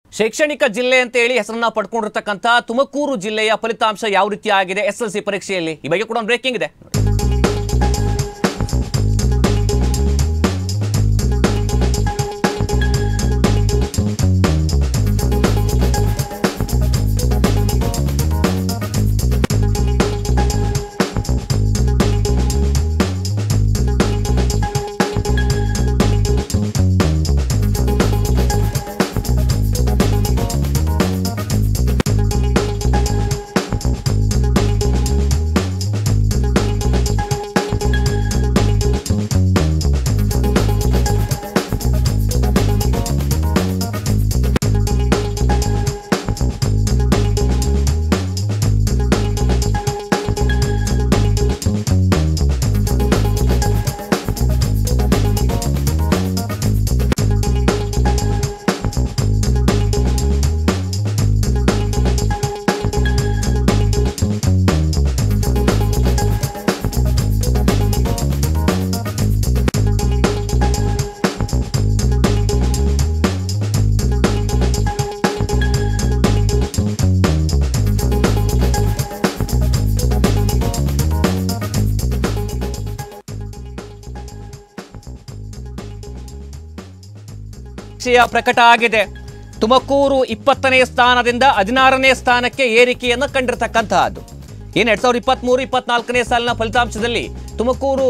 ಶೈಕ್ಷಣಿಕ ಜಿಲ್ಲೆ ಅಂತ ಹೇಳಿ ಹೆಸರನ್ನ ಪಡ್ಕೊಂಡಿರ್ತಕ್ಕಂಥ ತುಮಕೂರು ಜಿಲ್ಲೆಯ ಫಲಿತಾಂಶ ಯಾವ ರೀತಿ ಆಗಿದೆ ಎಸ್ ಎಲ್ ಸಿ ಪರೀಕ್ಷೆಯಲ್ಲಿ ಈ ಬಗ್ಗೆ ಕೂಡ ಒಂದು ಬ್ರೇಕಿಂಗ್ ಇದೆ ವಿಷಯ ಪ್ರಕಟ ಆಗಿದೆ ತುಮಕೂರು ಇಪ್ಪತ್ತನೇ ಸ್ಥಾನದಿಂದ ಹದಿನಾರನೇ ಸ್ಥಾನಕ್ಕೆ ಏರಿಕೆಯನ್ನು ಕಂಡಿರ್ತಕ್ಕಂತಹದ್ದು ಏನು ಎರಡ್ ಸಾವಿರದ ಇಪ್ಪತ್ತ್ಮೂರು ಇಪ್ಪತ್ನಾಲ್ಕನೇ ಸಾಲಿನ ಫಲಿತಾಂಶದಲ್ಲಿ ತುಮಕೂರು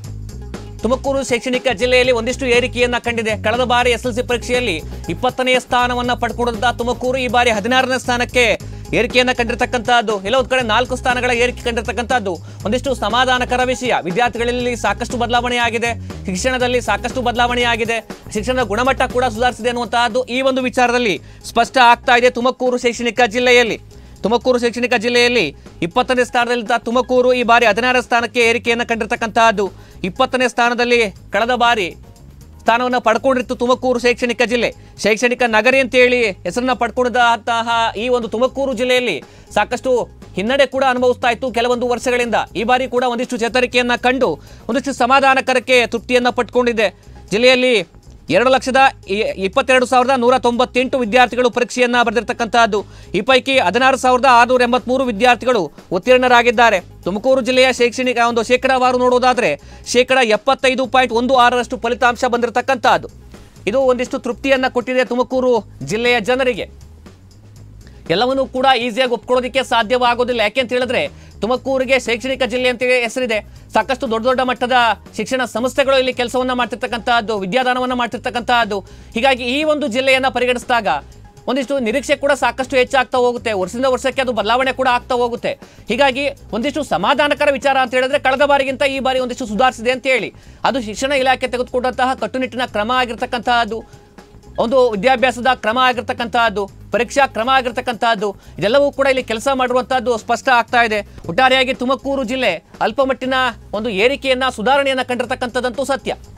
ತುಮಕೂರು ಶೈಕ್ಷಣಿಕ ಜಿಲ್ಲೆಯಲ್ಲಿ ಒಂದಿಷ್ಟು ಏರಿಕೆಯನ್ನ ಕಂಡಿದೆ ಕಳೆದ ಬಾರಿ ಎಸ್ ಎಲ್ ಸಿ ಪರೀಕ್ಷೆಯಲ್ಲಿ ಇಪ್ಪತ್ತನೇ ಸ್ಥಾನವನ್ನ ಪಡ್ಕೊಂಡಿದ್ದ ತುಮಕೂರು ಈ ಬಾರಿ ಹದಿನಾರನೇ ಸ್ಥಾನಕ್ಕೆ ಏರಿಕೆಯನ್ನ ಕಂಡಿರ್ತಕ್ಕಂತಹದ್ದು ಎಲ್ಲ ಒಂದ್ ಕಡೆ ನಾಲ್ಕು ಸ್ಥಾನಗಳ ಏರಿಕೆ ಕಂಡಿರ್ತಕ್ಕಂತಹದ್ದು ಒಂದಿಷ್ಟು ಸಮಾಧಾನಕರ ವಿಷಯ ವಿದ್ಯಾರ್ಥಿಗಳಲ್ಲಿ ಸಾಕಷ್ಟು ಬದಲಾವಣೆ ಆಗಿದೆ ಶಿಕ್ಷಣದಲ್ಲಿ ಸಾಕಷ್ಟು ಬದಲಾವಣೆ ಆಗಿದೆ ಶಿಕ್ಷಣದ ಗುಣಮಟ್ಟ ಕೂಡ ಸುಧಾರಿಸಿದೆ ಅನ್ನುವಂತಹದ್ದು ಈ ಒಂದು ವಿಚಾರದಲ್ಲಿ ಸ್ಪಷ್ಟ ಆಗ್ತಾ ಇದೆ ತುಮಕೂರು ಶೈಕ್ಷಣಿಕ ಜಿಲ್ಲೆಯಲ್ಲಿ ತುಮಕೂರು ಶೈಕ್ಷಣಿಕ ಜಿಲ್ಲೆಯಲ್ಲಿ ಇಪ್ಪತ್ತನೇ ಸ್ಥಾನದಲ್ಲಿದ್ದ ತುಮಕೂರು ಈ ಬಾರಿ ಹದಿನಾರನೇ ಸ್ಥಾನಕ್ಕೆ ಏರಿಕೆಯನ್ನು ಕಂಡಿರ್ತಕ್ಕಂತಹದ್ದು ಇಪ್ಪತ್ತನೇ ಸ್ಥಾನದಲ್ಲಿ ಕಳೆದ ಬಾರಿ ಸ್ಥಾನವನ್ನು ಪಡ್ಕೊಂಡಿತ್ತು ತುಮಕೂರು ಶೈಕ್ಷಣಿಕ ಜಿಲ್ಲೆ ಶೈಕ್ಷಣಿಕ ನಗರಿ ಅಂತೇಳಿ ಹೆಸರನ್ನ ಪಡ್ಕೊಂಡಿದ್ದಂತಹ ಈ ಒಂದು ತುಮಕೂರು ಜಿಲ್ಲೆಯಲ್ಲಿ ಸಾಕಷ್ಟು ಹಿನ್ನಡೆ ಕೂಡ ಅನುಭವಿಸ್ತಾ ಇತ್ತು ಕೆಲವೊಂದು ವರ್ಷಗಳಿಂದ ಈ ಬಾರಿ ಕೂಡ ಒಂದಿಷ್ಟು ಚೇತರಿಕೆಯನ್ನ ಕಂಡು ಒಂದಿಷ್ಟು ಸಮಾಧಾನಕರಕ್ಕೆ ತೃಪ್ತಿಯನ್ನ ಪಟ್ಕೊಂಡಿದೆ ಜಿಲ್ಲೆಯಲ್ಲಿ ಎರಡು ಲಕ್ಷದ ಇ- ಇಪ್ಪತ್ತೆರಡು ಸಾವಿರದ ನೂರ ತೊಂಬತ್ತೆಂಟು ವಿದ್ಯಾರ್ಥಿಗಳು ಪರೀಕ್ಷೆಯನ್ನ ಬರೆದಿರ್ತಕ್ಕಂತಹದ್ದು ಈ ಪೈಕಿ ಹದಿನಾರು ಸಾವಿರದ ಆರುನೂರ ಎಂಬತ್ಮೂರು ವಿದ್ಯಾರ್ಥಿಗಳು ಉತ್ತೀರ್ಣರಾಗಿದ್ದಾರೆ ತುಮಕೂರು ಜಿಲ್ಲೆಯ ಶೈಕ್ಷಣಿಕ ಒಂದು ಶೇಕಡಾವಾರು ನೋಡುವುದಾದ್ರೆ ಶೇಕಡ ಎಪ್ಪತ್ತೈದು ಪಾಯಿಂಟ್ ಒಂದು ಆರರಷ್ಟು ಫಲಿತಾಂಶ ಬಂದಿರತಕ್ಕಂತಹದ್ದು ಇದು ಒಂದಿಷ್ಟು ತೃಪ್ತಿಯನ್ನ ಕೊಟ್ಟಿದೆ ತುಮಕೂರು ಜಿಲ್ಲೆಯ ಜನರಿಗೆ ಎಲ್ಲವನ್ನೂ ಕೂಡ ಈಸಿಯಾಗಿ ಒಪ್ಕೊಳ್ಳೋದಕ್ಕೆ ಸಾಧ್ಯವಾಗೋದಿಲ್ಲ ಯಾಕೆ ಅಂತ ಹೇಳಿದ್ರೆ ತುಮಕೂರಿಗೆ ಶೈಕ್ಷಣಿಕ ಜಿಲ್ಲೆ ಅಂತ ಹೆಸರಿದೆ ಸಾಕಷ್ಟು ದೊಡ್ಡ ದೊಡ್ಡ ಮಟ್ಟದ ಶಿಕ್ಷಣ ಸಂಸ್ಥೆಗಳು ಇಲ್ಲಿ ಕೆಲಸವನ್ನ ಮಾಡ್ತಿರ್ತಕ್ಕಂತಹದ್ದು ವಿದ್ಯಾದಾನವನ್ನ ಮಾಡ್ತಿರ್ತಕ್ಕಂತಹದ್ದು ಹೀಗಾಗಿ ಈ ಒಂದು ಜಿಲ್ಲೆಯನ್ನ ಪರಿಗಣಿಸಿದಾಗ ಒಂದಿಷ್ಟು ನಿರೀಕ್ಷೆ ಕೂಡ ಸಾಕಷ್ಟು ಹೆಚ್ಚಾಗ್ತಾ ಹೋಗುತ್ತೆ ವರ್ಷದಿಂದ ವರ್ಷಕ್ಕೆ ಅದು ಬದಲಾವಣೆ ಕೂಡ ಆಗ್ತಾ ಹೋಗುತ್ತೆ ಹೀಗಾಗಿ ಒಂದಿಷ್ಟು ಸಮಾಧಾನಕರ ವಿಚಾರ ಅಂತ ಹೇಳಿದ್ರೆ ಕಳೆದ ಬಾರಿಗಿಂತ ಈ ಬಾರಿ ಒಂದಿಷ್ಟು ಸುಧಾರಿಸಿದೆ ಅಂತ ಹೇಳಿ ಅದು ಶಿಕ್ಷಣ ಇಲಾಖೆ ತೆಗೆದುಕೊಂಡಂತಹ ಕಟ್ಟುನಿಟ್ಟಿನ ಕ್ರಮ ಆಗಿರ್ತಕ್ಕಂತಹದ್ದು ಒಂದು ವಿದ್ಯಾಭ್ಯಾಸದ ಕ್ರಮ ಆಗಿರ್ತಕ್ಕಂತಹದ್ದು ಪರೀಕ್ಷಾ ಕ್ರಮ ಆಗಿರ್ತಕ್ಕಂತಹದ್ದು ಇದೆಲ್ಲವೂ ಕೂಡ ಇಲ್ಲಿ ಕೆಲಸ ಮಾಡಿರುವಂತಹದ್ದು ಸ್ಪಷ್ಟ ಆಗ್ತಾ ಇದೆ ಒಟ್ಟಾರೆಯಾಗಿ ತುಮಕೂರು ಜಿಲ್ಲೆ ಅಲ್ಪಮಟ್ಟಿನ ಒಂದು ಏರಿಕೆಯನ್ನ ಸುಧಾರಣೆಯನ್ನ ಕಂಡಿರ್ತಕ್ಕಂಥದ್ದಂತೂ ಸತ್ಯ